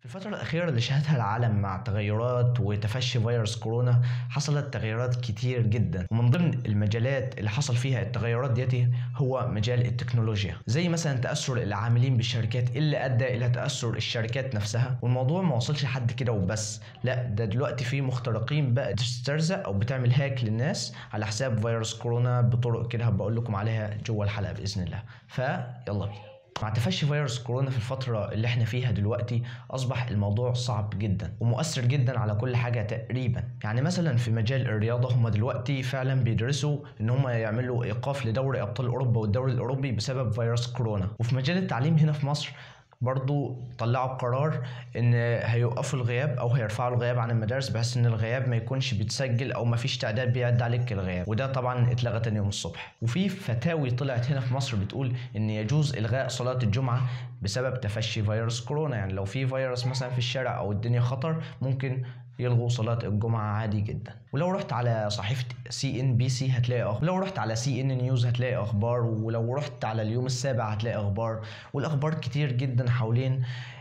الفترة الأخيرة اللي شهدها العالم مع تغيرات وتفشي فيروس كورونا حصلت تغيرات كتير جدا ومن ضمن المجالات اللي حصل فيها التغيرات ديتي هو مجال التكنولوجيا زي مثلا تأثر العاملين بالشركات اللي أدى إلى تأثر الشركات نفسها والموضوع ما وصلش لحد كده وبس لا ده دلوقتي في مخترقين بقى تسترزق أو بتعمل هاك للناس على حساب فيروس كورونا بطرق كده هبقول لكم عليها جوه الحلقة بإذن الله فيلا بينا مع تفشي فيروس كورونا في الفترة اللي احنا فيها دلوقتي أصبح الموضوع صعب جدا ومؤثر جدا على كل حاجة تقريبا يعني مثلا في مجال الرياضة هم دلوقتي فعلا بيدرسوا إن هم يعملوا إيقاف لدوري أبطال أوروبا والدوري الأوروبي بسبب فيروس كورونا وفي مجال التعليم هنا في مصر برضو طلعوا قرار ان هيوقفوا الغياب او هيرفعوا الغياب عن المدارس بحيث ان الغياب ما يكونش بيتسجل او ما فيش تعداد بيعد عليك الغياب وده طبعا اتلغى تاني يوم الصبح وفي فتاوي طلعت هنا في مصر بتقول ان يجوز الغاء صلاه الجمعه بسبب تفشي فيروس كورونا يعني لو في فيروس مثلا في الشارع او الدنيا خطر ممكن يلغوا صلاة الجمعة عادي جدا ولو رحت على صحيفة سي ان بي سي هتلاقي اخبار ولو رحت على سي ان نيوز هتلاقي اخبار ولو رحت على اليوم السابع هتلاقي اخبار والاخبار كتير جدا حوالين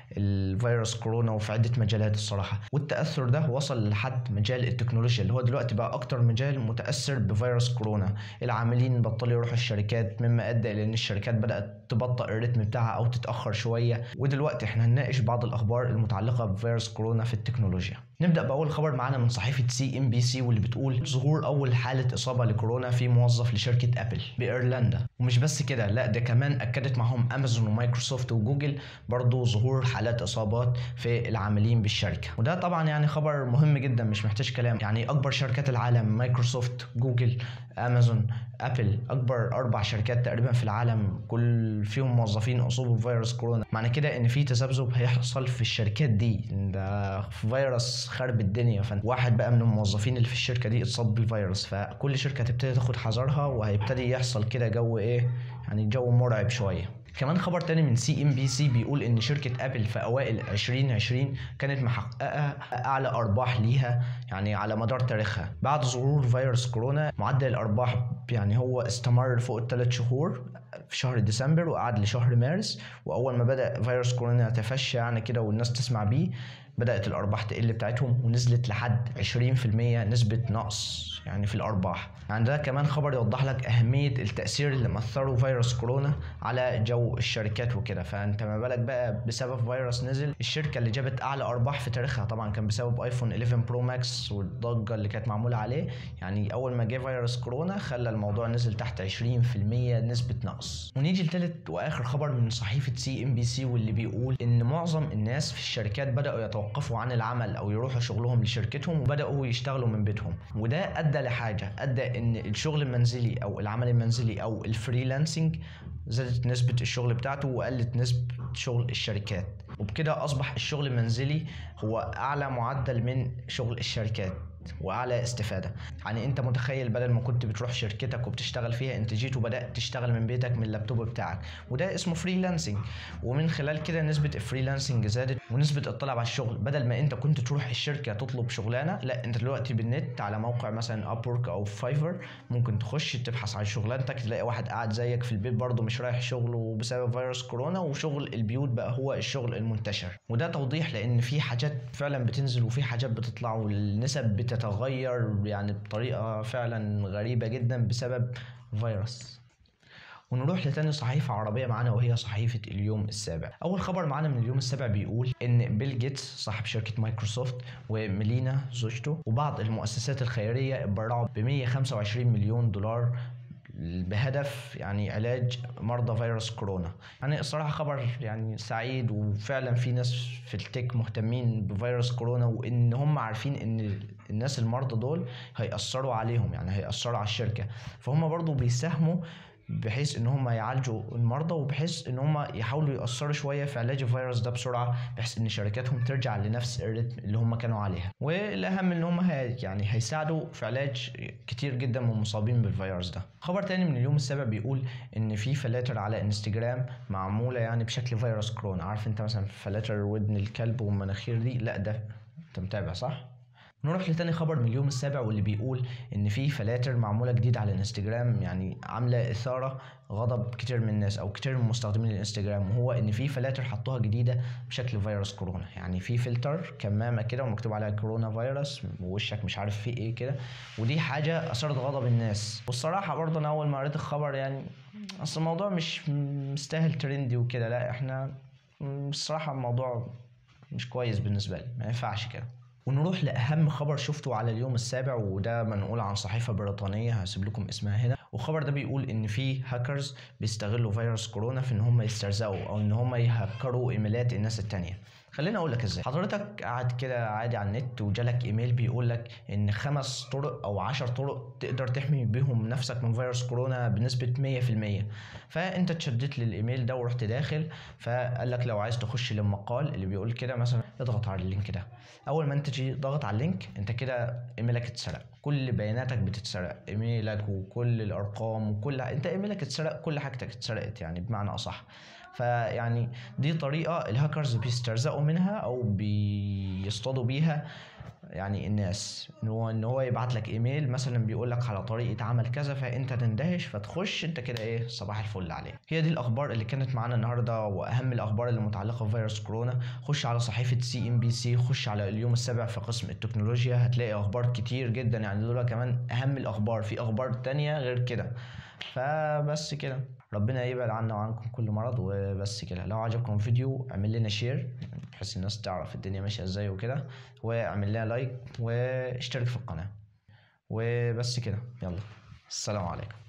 الفيروس كورونا وفي عده مجالات الصراحه والتاثر ده وصل لحد مجال التكنولوجيا اللي هو دلوقتي بقى اكتر مجال متاثر بفيروس كورونا العاملين بطلوا يروحوا الشركات مما ادى الى ان الشركات بدات تبطئ الريتم بتاعها او تتاخر شويه ودلوقتي احنا هنناقش بعض الاخبار المتعلقه بفيروس كورونا في التكنولوجيا نبدا باول خبر معانا من صحيفه سي ام بي سي واللي بتقول ظهور اول حاله اصابه لكورونا في موظف لشركه ابل بايرلندا ومش بس كده لا ده كمان اكدت معهم امازون ومايكروسوفت وجوجل برضو ظهور حالات اصابات في العاملين بالشركه وده طبعا يعني خبر مهم جدا مش محتاج كلام يعني اكبر شركات العالم مايكروسوفت جوجل امازون ابل اكبر اربع شركات تقريبا في العالم كل فيهم موظفين اصيبوا بفيروس كورونا معنى كده ان في تذبذب هيحصل في الشركات دي ده فيروس خرب الدنيا فواحد بقى من الموظفين اللي في الشركه دي اتصاب بالفيروس فكل شركه تبتدي تاخد حذرها وهيبتدي يحصل كده جو ايه يعني جو مرعب شويه كمان خبر تاني من سي ام بي سي بيقول ان شركه ابل في اوائل 2020 كانت محققه اعلى ارباح ليها يعني على مدار تاريخها بعد ظهور فيروس كورونا معدل الارباح يعني هو استمر فوق الثلاث شهور في شهر ديسمبر وقعد لشهر مارس واول ما بدا فيروس كورونا يتفشى يعني كده والناس تسمع بيه بدات الارباح تقل بتاعتهم ونزلت لحد 20% نسبه نقص يعني في الارباح يعني ده كمان خبر يوضح لك اهميه التاثير اللي مثره فيروس كورونا على جو الشركات وكده فانت ما بالك بقى بسبب فيروس نزل الشركه اللي جابت اعلى ارباح في تاريخها طبعا كان بسبب ايفون 11 برو ماكس والضجه اللي كانت معموله عليه يعني اول ما جه فيروس كورونا خلى الموضوع نزل تحت 20% نسبه نقص ونيجي لثالث واخر خبر من صحيفه سي ام بي سي واللي بيقول ان معظم الناس في الشركات بداوا يتوقفوا عن العمل او يروحوا شغلهم لشركتهم وبداوا يشتغلوا من بيتهم وده ادى لحاجه ادى ان الشغل المنزلي او العمل المنزلي او الفريلانسنج زادت نسبة الشغل بتاعته وقلت نسبة شغل الشركات وبكده أصبح الشغل المنزلي هو أعلى معدل من شغل الشركات واعلى استفاده يعني انت متخيل بدل ما كنت بتروح شركتك وبتشتغل فيها انت جيت وبدات تشتغل من بيتك من اللابتوب بتاعك وده اسمه فريلانسنج ومن خلال كده نسبه الفريلانسنج زادت ونسبه الطلب على الشغل بدل ما انت كنت تروح الشركه تطلب شغلانه لا انت دلوقتي بالنت على موقع مثلا ابورك او فايفر ممكن تخش تبحث عن شغلانتك تلاقي واحد قاعد زيك في البيت برضه مش رايح شغله بسبب فيروس كورونا وشغل البيوت بقى هو الشغل المنتشر وده توضيح لان في حاجات فعلا بتنزل وفي حاجات بتطلع والنسب بت تتغير يعني بطريقة فعلا غريبة جدا بسبب فيروس ونروح لتاني صحيفة عربية معانا وهي صحيفة اليوم السابع أول خبر معانا من اليوم السابع بيقول إن بيل جيتس صاحب شركة مايكروسوفت وميلينا زوجته وبعض المؤسسات الخيرية اتبرعوا ب 125 مليون دولار بهدف يعني علاج مرضى فيروس كورونا يعني الصراحه خبر يعني سعيد وفعلا في ناس في التك مهتمين بفيروس كورونا وان هم عارفين ان الناس المرضى دول هيأثروا عليهم يعني هيأثروا على الشركه فهم برضو بيساهموا بحيث ان هم يعالجوا المرضى وبحيث ان هم يحاولوا يأثروا شويه في علاج الفيروس ده بسرعه بحيث ان شركاتهم ترجع لنفس الريتم اللي هم كانوا عليها والاهم ان هم هي يعني هيساعدوا في علاج كتير جدا من المصابين بالفيروس ده خبر تاني من اليوم السابع بيقول ان في فلاتر على انستجرام معموله يعني بشكل فيروس كورونا عارف انت مثلا فلاتر ودن الكلب والمناخير دي لا ده انت متابع صح نروح لتاني خبر من اليوم السابع واللي بيقول ان في فلاتر معموله جديد على الانستجرام يعني عامله اثاره غضب كتير من الناس او كتير من مستخدمين الانستجرام وهو ان في فلاتر حطوها جديده بشكل فيروس كورونا يعني في فلتر كمامه كده ومكتوب عليها كورونا فيروس ووشك مش عارف فيه ايه كده ودي حاجه اثارت غضب الناس والصراحه برضه انا اول ما قريت الخبر يعني اصل الموضوع مش مستاهل ترندي وكده لا احنا الصراحه الموضوع مش كويس بالنسبه لي ما ينفعش كده ونروح لأهم خبر شفته على اليوم السابع وده منقول عن صحيفة بريطانية هسيب لكم اسمها هنا والخبر ده بيقول إن في هاكرز بيستغلوا فيروس كورونا في إن هم يسترزقوا أو إن هم يهكروا إيميلات الناس التانية خليني اقول لك ازاي حضرتك قاعد كده عادي على النت وجالك ايميل بيقول لك ان خمس طرق او عشر طرق تقدر تحمي بيهم نفسك من فيروس كورونا بنسبه 100% فانت اتشدت للايميل ده ورحت داخل فقال لك لو عايز تخش للمقال اللي بيقول كده مثلا اضغط على اللينك ده اول ما انت تيجي ضغط على اللينك انت كده ايميلك اتسرق كل بياناتك بتتسرق ايميلك وكل الارقام وكل انت ايميلك اتسرق كل حاجتك اتسرقت يعني بمعنى اصح فيعني دي طريقه الهاكرز بيسترزقوا منها او بيصطادوا بيها يعني الناس ان هو ان هو يبعت لك ايميل مثلا بيقول لك على طريقه عمل كذا فانت تندهش فتخش انت كده ايه صباح الفل عليه هي دي الاخبار اللي كانت معانا النهارده واهم الاخبار اللي متعلقه بفيروس كورونا خش على صحيفه سي ام بي سي خش على اليوم السابع في قسم التكنولوجيا هتلاقي اخبار كتير جدا يعني دول كمان اهم الاخبار في اخبار تانية غير كده فبس كده ربنا يبعد عنا وعنكم كل مرض وبس كده لو عجبكم الفيديو اعمل لنا شير بحيث الناس تعرف الدنيا ماشيه ازاي وكده واعمل لنا لايك واشترك في القناه وبس كده يلا السلام عليكم